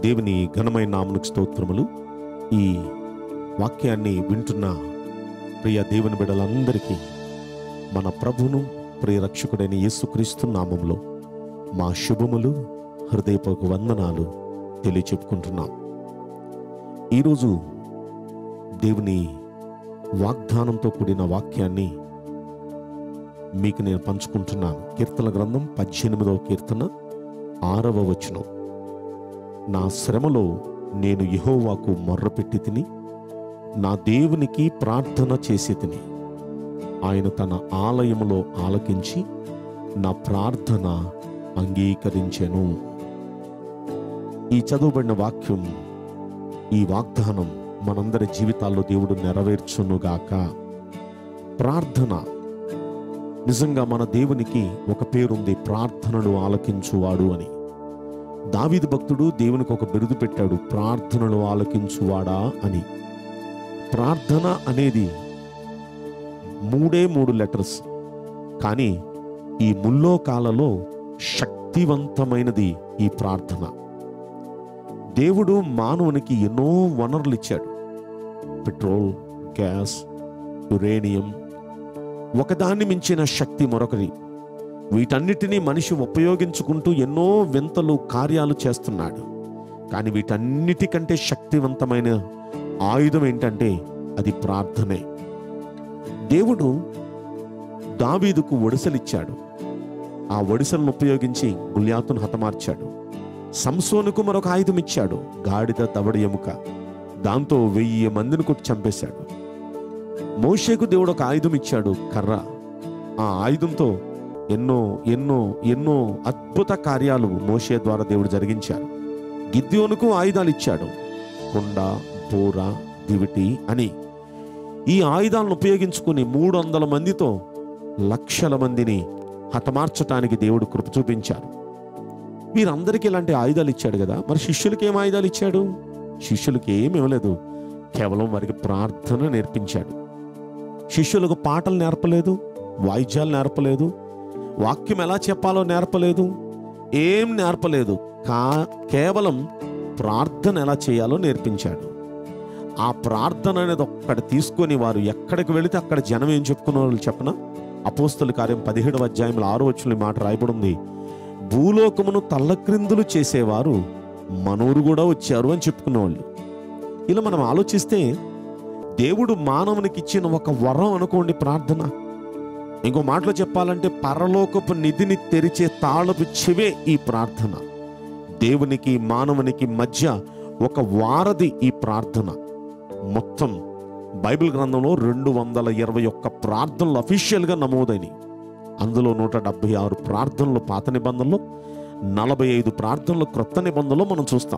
దేవుని ఘనమైన నామనికి స్తోత్రములు ఈ వాక్యాన్ని వింటున్న ప్రియ దేవుని బిడ్డలందరికీ మన ప్రభును ప్రియ రక్షకుడైన యేసుక్రీస్తు నామంలో మా శుభములు హృదయపూర్వక వందనాలు తెలియచెప్పుకుంటున్నాం ఈరోజు దేవుని వాగ్దానంతో కూడిన వాక్యాన్ని మీకు నేను పంచుకుంటున్నాను కీర్తన గ్రంథం పద్దెనిమిదవ కీర్తన ఆరవ వచనం నా శ్రమలో నేను యెహోవాకు మొర్రపెట్టి తిని నా దేవునికి ప్రార్థన చేసి తిని ఆయన తన ఆలయములో ఆలకించి నా ప్రార్థన అంగీకరించెను ఈ చదువుబడిన వాక్యం ఈ వాగ్దానం మనందరి జీవితాల్లో దేవుడు నెరవేర్చునుగాక ప్రార్థన నిజంగా మన దేవునికి ఒక పేరుంది ప్రార్థనలు ఆలకించువాడు అని దావీదు భక్తుడు దేవునికి ఒక బిరుదు పెట్టాడు ప్రార్థనలు ఆలకించువాడా అని ప్రార్థన అనేది మూడే మూడు లెటర్స్ కానీ ఈ ముల్లోకాలలో శక్తివంతమైనది ఈ ప్రార్థన దేవుడు మానవునికి ఎన్నో వనరులు ఇచ్చాడు పెట్రోల్ గ్యాస్ యురేనియం ఒకదాన్ని మించిన శక్తి మరొకటి వీటన్నిటినీ మనిషి ఉపయోగించుకుంటూ ఎన్నో వింతలు కార్యాలు చేస్తున్నాడు కానీ వీటన్నిటికంటే శక్తివంతమైన ఆయుధం ఏంటంటే అది ప్రార్థనే దేవుడు దావీదుకు ఒడిసలిచ్చాడు ఆ ఒడిసలను ఉపయోగించి గుళ్యాతును హతమార్చాడు సంసోనుకు మరొక ఆయుధం ఇచ్చాడు గాడిద తవడి ఎముక దాంతో వెయ్యి మందిని కొట్టి చంపేశాడు మోషేకు దేవుడు ఒక ఆయుధం ఇచ్చాడు కర్ర ఆ ఆయుధంతో ఎన్నో ఎన్నో ఎన్నో అద్భుత కార్యాలు మోషే ద్వారా దేవుడు జరిగించాడు గిద్యోనుకు ఆయుధాలు ఇచ్చాడు కొండ బోర దివిటి అని ఈ ఆయుధాలను ఉపయోగించుకుని మూడు వందల మందితో లక్షల మందిని హతమార్చటానికి దేవుడు కృప చూపించారు వీరందరికీ ఇలాంటి ఆయుధాలు ఇచ్చాడు కదా మరి శిష్యులకి ఏం ఆయుధాలు ఇచ్చాడు శిష్యులకి ఏమి ఇవ్వలేదు కేవలం వారికి ప్రార్థన నేర్పించాడు శిష్యులకు పాటలు నేర్పలేదు వాయిద్యాలు నేర్పలేదు వాక్యం ఎలా చెప్పాలో నేర్పలేదు ఏం నేర్పలేదు కా కేవలం ప్రార్థన ఎలా చేయాలో నేర్పించాడు ఆ ప్రార్థన అనేది ఒక్కటి తీసుకొని వారు ఎక్కడికి వెళితే అక్కడ జనం ఏం చెప్పుకున్న వాళ్ళు చెప్పన అపోస్తుల కార్యం పదిహేడవ అధ్యాయంలో ఆరో వచ్చిన మాట రాయబడింది భూలోకమును తల్లక్రిందులు చేసేవారు మనూరు కూడా వచ్చారు అని చెప్పుకునేవాళ్ళు ఇలా మనం ఆలోచిస్తే దేవుడు మానవునికి ఇచ్చిన ఒక వరం అనుకోండి ప్రార్థన ఇంకో మాటలో చెప్పాలంటే పరలోకపు నిధిని తెరిచే తాళపు చెవే ఈ ప్రార్థన దేవునికి మానవునికి మధ్య ఒక వారధి ఈ ప్రార్థన మొత్తం బైబిల్ గ్రంథంలో రెండు వందల ఇరవై ఒక్క ప్రార్థనలు అఫీషియల్గా నమోదైనవి అందులో నూట డెబ్బై ఆరు ప్రార్థనలు పాత నిబంధనలు నలభై ఐదు ప్రార్థనలు క్రొత్త నిబంధనలు మనం చూస్తాం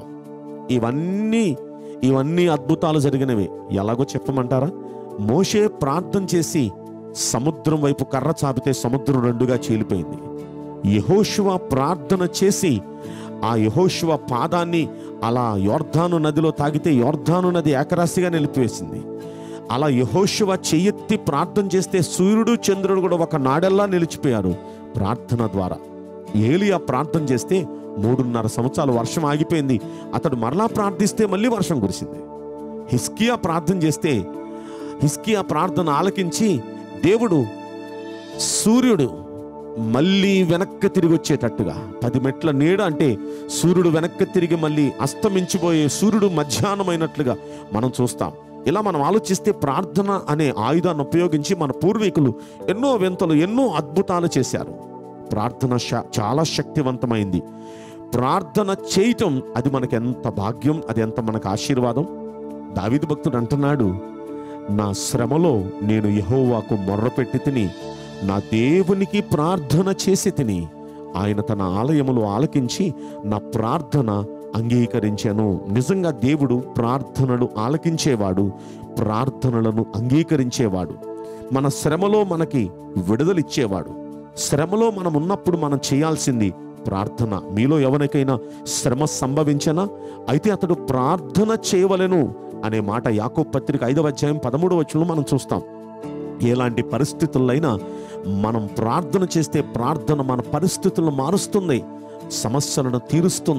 ఇవన్నీ ఇవన్నీ అద్భుతాలు జరిగినవి ఎలాగో చెప్పమంటారా మోషే ప్రార్థన చేసి సముద్రం వైపు కర్ర చాపితే సముద్రం రెండుగా చీలిపోయింది యహోశివ ప్రార్థన చేసి ఆ యహోశివ పాదాన్ని అలా యోర్ధాను నదిలో తాగితే యోర్ధాను నది ఏకరాశిగా నిలిపివేసింది అలా యహోశివ చెయ్యెత్తి ప్రార్థన చేస్తే సూర్యుడు చంద్రుడు కూడా ఒక నాడెల్లా నిలిచిపోయారు ప్రార్థన ద్వారా ఏలియా ప్రార్థన చేస్తే మూడున్నర సంవత్సరాలు వర్షం ఆగిపోయింది అతడు మరలా ప్రార్థిస్తే మళ్ళీ వర్షం కురిసింది హిస్కియా ప్రార్థన చేస్తే హిస్కియా ప్రార్థన ఆలకించి దేవుడు సూర్యుడు మళ్ళీ వెనక్కి తిరిగి వచ్చేటట్టుగా పది మెట్ల నీడ అంటే సూర్యుడు వెనక్కి తిరిగి మళ్ళీ అస్తమించిపోయే సూర్యుడు మధ్యాహ్నమైనట్లుగా మనం చూస్తాం ఇలా మనం ఆలోచిస్తే ప్రార్థన అనే ఆయుధాన్ని ఉపయోగించి మన పూర్వీకులు ఎన్నో వింతలు ఎన్నో అద్భుతాలు చేశారు ప్రార్థన శ- చాలా శక్తివంతమైంది ప్రార్థన చేయటం అది మనకి ఎంత భాగ్యం అది ఎంత మనకు ఆశీర్వాదం దావిదు భక్తుడు అంటున్నాడు నా శ్రమలో నేను యహోవాకు మొర్రపెట్టి తిని నా దేవునికి ప్రార్థన చేసి తిని ఆయన తన ఆలయములో ఆలకించి నా ప్రార్థన అంగీకరించాను నిజంగా దేవుడు ప్రార్థనలు ఆలకించేవాడు ప్రార్థనలను అంగీకరించేవాడు మన శ్రమలో మనకి విడుదలిచ్చేవాడు శ్రమలో మనం ఉన్నప్పుడు మనం చేయాల్సింది ప్రార్థన మీలో ఎవరికైనా శ్రమ సంభవించనా అయితే అతడు ప్రార్థన చేయవలెను అనే మాట యాకో పత్రిక ఐదవ అధ్యాయం పదమూడవ వచనంలో మనం చూస్తాం ఎలాంటి పరిస్థితులైనా మనం ప్రార్థన చేస్తే ప్రార్థన మన పరిస్థితులను మారుస్తుంది సమస్యలను తీరుస్తుంది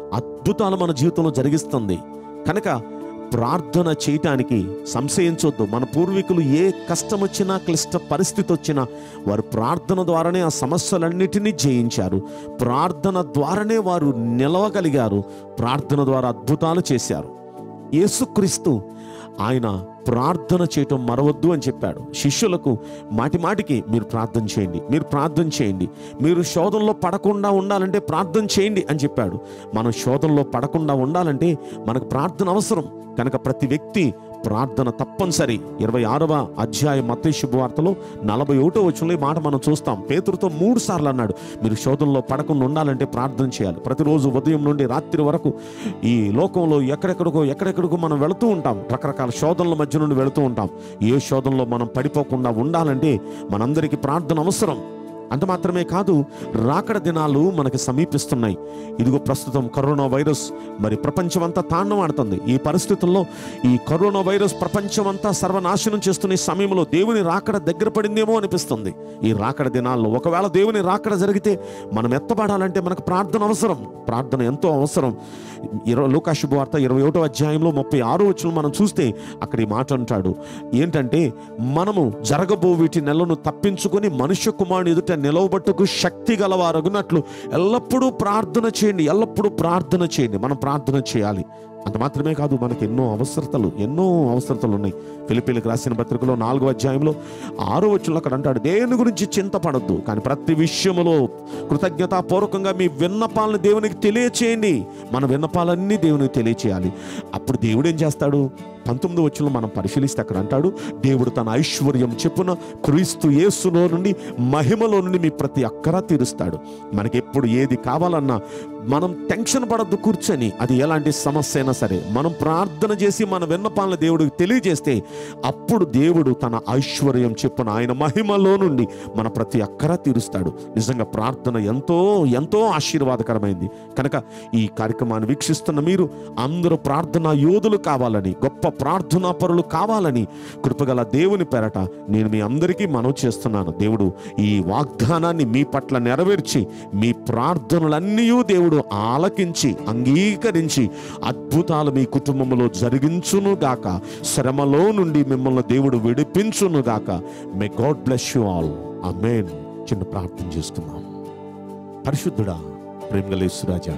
అద్భుతాలు మన జీవితంలో జరిగిస్తుంది కనుక ప్రార్థన చేయటానికి సంశయించొద్దు మన పూర్వీకులు ఏ కష్టం వచ్చినా క్లిష్ట పరిస్థితి వచ్చినా వారు ప్రార్థన ద్వారానే ఆ సమస్యలన్నిటినీ జయించారు ప్రార్థన ద్వారానే వారు నిలవగలిగారు ప్రార్థన ద్వారా అద్భుతాలు చేశారు యేసుక్రీస్తు ఆయన ప్రార్థన చేయటం మరవద్దు అని చెప్పాడు శిష్యులకు మాటి మాటికి మీరు ప్రార్థన చేయండి మీరు ప్రార్థన చేయండి మీరు శోధనలో పడకుండా ఉండాలంటే ప్రార్థన చేయండి అని చెప్పాడు మనం శోధనలో పడకుండా ఉండాలంటే మనకు ప్రార్థన అవసరం కనుక ప్రతి వ్యక్తి ప్రార్థన తప్పనిసరి ఇరవై ఆరవ అధ్యాయం మత్తయి శుభవార్తలో నలభై ఒకటో వచ్చిన ఈ మాట మనం చూస్తాం పేతురుతో మూడు సార్లు అన్నాడు మీరు శోధనలో పడకుండా ఉండాలంటే ప్రార్థన చేయాలి ప్రతిరోజు ఉదయం నుండి రాత్రి వరకు ఈ లోకంలో ఎక్కడెక్కడికో ఎక్కడెక్కడికో మనం వెళుతూ ఉంటాం రకరకాల శోధనల మధ్య నుండి వెళుతూ ఉంటాం ఏ శోధనలో మనం పడిపోకుండా ఉండాలంటే మనందరికీ ప్రార్థన అవసరం అంత మాత్రమే కాదు రాకడ దినాలు మనకి సమీపిస్తున్నాయి ఇదిగో ప్రస్తుతం కరోనా వైరస్ మరి ప్రపంచమంతా తాండవాడుతుంది ఈ పరిస్థితుల్లో ఈ కరోనా వైరస్ ప్రపంచమంతా సర్వనాశనం చేస్తున్న ఈ సమయంలో దేవుని రాకడ దగ్గర పడిందేమో అనిపిస్తుంది ఈ రాకడ దినాల్లో ఒకవేళ దేవుని రాకడ జరిగితే మనం ఎత్తబడాలంటే మనకు ప్రార్థన అవసరం ప్రార్థన ఎంతో అవసరం ఇరవై లోకా శుభవార్త ఇరవై ఒకటో అధ్యాయంలో ముప్పై ఆరో వచ్చిన మనం చూస్తే అక్కడ ఈ మాట అంటాడు ఏంటంటే మనము జరగబో వీటి నెలను తప్పించుకొని మనుష్య కుమారుని ఎదుట నిలవబట్టుకు శక్తి గలవారగునట్లు ఎల్లప్పుడూ ప్రార్థన చేయండి ఎల్లప్పుడూ ప్రార్థన చేయండి మనం ప్రార్థన చేయాలి అంత మాత్రమే కాదు మనకి ఎన్నో అవసరతలు ఎన్నో అవసరతలు ఉన్నాయి ఫిలిపీలకు రాసిన పత్రికలో నాలుగో అధ్యాయంలో ఆరో వచ్చంలో అక్కడ అంటాడు దేని గురించి చింతపడద్దు కానీ ప్రతి విషయములో కృతజ్ఞతాపూర్వకంగా మీ విన్నపాలను దేవునికి తెలియచేయండి మన విన్నపాలన్నీ దేవునికి తెలియచేయాలి అప్పుడు దేవుడు ఏం చేస్తాడు పంతొమ్మిది వచ్చిన మనం పరిశీలిస్తే అక్కడ అంటాడు దేవుడు తన ఐశ్వర్యం చెప్పున క్రీస్తు యేసులో నుండి మహిమలో నుండి మీ ప్రతి అక్కరా తీరుస్తాడు మనకి ఎప్పుడు ఏది కావాలన్నా మనం టెన్షన్ పడద్దు కూర్చొని అది ఎలాంటి సమస్య అయినా సరే మనం ప్రార్థన చేసి మన విన్నపాలను దేవుడికి తెలియజేస్తే అప్పుడు దేవుడు తన ఐశ్వర్యం చెప్పున ఆయన మహిమలో నుండి మన ప్రతి అక్కరా తీరుస్తాడు నిజంగా ప్రార్థన ఎంతో ఎంతో ఆశీర్వాదకరమైంది కనుక ఈ కార్యక్రమాన్ని వీక్షిస్తున్న మీరు అందరూ ప్రార్థనా యోధులు కావాలని గొప్ప ప్రార్థనా పరులు కావాలని కృపగల దేవుని పెరట నేను మీ అందరికీ మనవి చేస్తున్నాను దేవుడు ఈ వాగ్దానాన్ని మీ పట్ల నెరవేర్చి మీ ప్రార్థనలన్నీ దేవుడు ఆలకించి అంగీకరించి అద్భుతాలు మీ కుటుంబంలో జరిగించును గాక శ్రమలో నుండి మిమ్మల్ని దేవుడు విడిపించును గాక may god bless you all amen చిన్న ప్రార్థన చేసుకుందాం పరిశుద్ధుడా ప్రేమగలేశ్వరాజా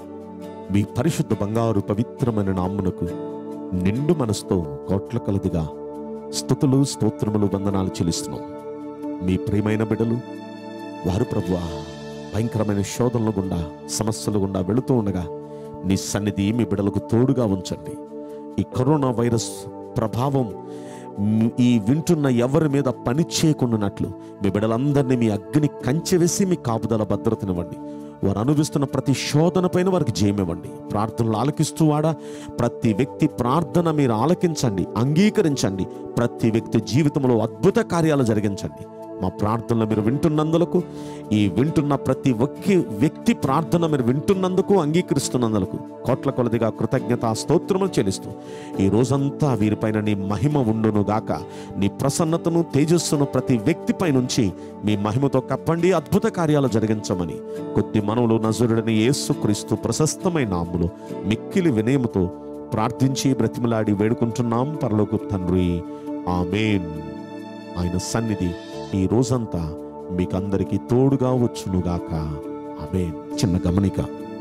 మీ పరిశుద్ధ బంగారు పవిత్రమైన నామ్మునకు నిండు మనసుతో కోట్ల కలదిగా స్థుతులు స్తోత్రములు వందనాలు చెల్లిస్తున్నాం మీ ప్రియమైన బిడ్డలు వారు ప్రభువా భయంకరమైన శోధనల గుండా సమస్యల గుండా వెళుతూ ఉండగా నీ సన్నిధి మీ బిడ్డలకు తోడుగా ఉంచండి ఈ కరోనా వైరస్ ప్రభావం మ్, ఈ వింటున్న ఎవరి మీద పని చేయకుండానట్లు మీ బిడ్డలందరినీ మీ అగ్ని కంచె వేసి మీ కాపుదల భద్రతనివ్వండి వారు అనుభవిస్తున్న ప్రతి శోధన పైన వారికి జయమివ్వండి ప్రార్థనలు ఆలకిస్తూ వాడా ప్రతి వ్యక్తి ప్రార్థన మీరు ఆలకించండి అంగీకరించండి ప్రతి వ్యక్తి జీవితంలో అద్భుత కార్యాలు జరిగించండి మా ప్రార్థనలు మీరు వింటున్నందులకు ఈ వింటున్న ప్రతి ఒక్క వ్యక్తి ప్రార్థన మీరు వింటున్నందుకు అంగీకరిస్తున్నందుకు కోట్ల కొలదిగా కృతజ్ఞత స్తోత్రములు చెల్లిస్తూ ఈ రోజంతా వీరిపైన నీ మహిమ ఉండును గాక నీ ప్రసన్నతను తేజస్సును ప్రతి వ్యక్తిపై నుంచి మీ మహిమతో కప్పండి అద్భుత కార్యాలు జరిగించమని కొద్ది మనవులు నజరుడని యేసుక్రీస్తు ప్రశస్తమైన నాములు మిక్కిలి వినయముతో ప్రార్థించి బ్రతిమలాడి వేడుకుంటున్నాం పరలోకు తండ్రి ఆమేన్ ఆయన సన్నిధి ఈ రోజంతా మీకందరికీ తోడుగా వచ్చునుగాక ఆమేన్ చిన్న గమనిక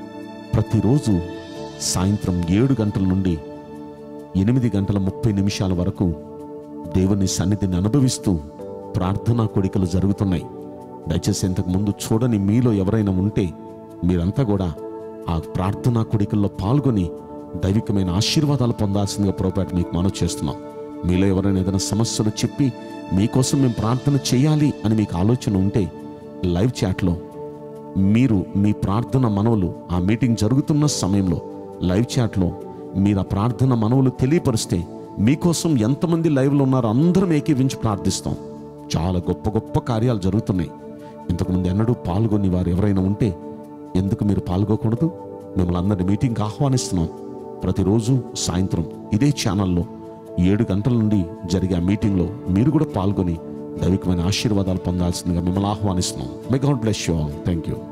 ప్రతిరోజు సాయంత్రం ఏడు గంటల నుండి ఎనిమిది గంటల ముప్పై నిమిషాల వరకు దేవుని సన్నిధిని అనుభవిస్తూ ప్రార్థనా కోడికలు జరుగుతున్నాయి దయచేసి ఇంతకు ముందు చూడని మీలో ఎవరైనా ఉంటే మీరంతా కూడా ఆ ప్రార్థనా కోడికల్లో పాల్గొని దైవికమైన ఆశీర్వాదాలు పొందాల్సిందిగా పొరపాటు మీకు మనవి చేస్తున్నాం మీలో ఎవరైనా ఏదైనా సమస్యలు చెప్పి మీకోసం మేము ప్రార్థన చేయాలి అని మీకు ఆలోచన ఉంటే లైవ్ చాట్లో మీరు మీ ప్రార్థన మనవులు ఆ మీటింగ్ జరుగుతున్న సమయంలో లైవ్ చాట్లో మీరు ఆ ప్రార్థన మనవులు తెలియపరిస్తే మీకోసం ఎంతమంది లైవ్లో ఉన్నారో అందరం ఏకీవించి ప్రార్థిస్తాం చాలా గొప్ప గొప్ప కార్యాలు జరుగుతున్నాయి ఇంతకుముందు ఎన్నడూ పాల్గొని వారు ఎవరైనా ఉంటే ఎందుకు మీరు పాల్గొకూడదు మిమ్మల్ని అందరినీ మీటింగ్కి ఆహ్వానిస్తున్నాం ప్రతిరోజు సాయంత్రం ఇదే ఛానల్లో ఏడు గంటల నుండి జరిగే ఆ మీటింగ్లో మీరు కూడా పాల్గొని దైవికమైన ఆశీర్వాదాలు పొందాల్సిందిగా మిమ్మల్ని ఆహ్వానిస్తున్నాం my god bless you all thank you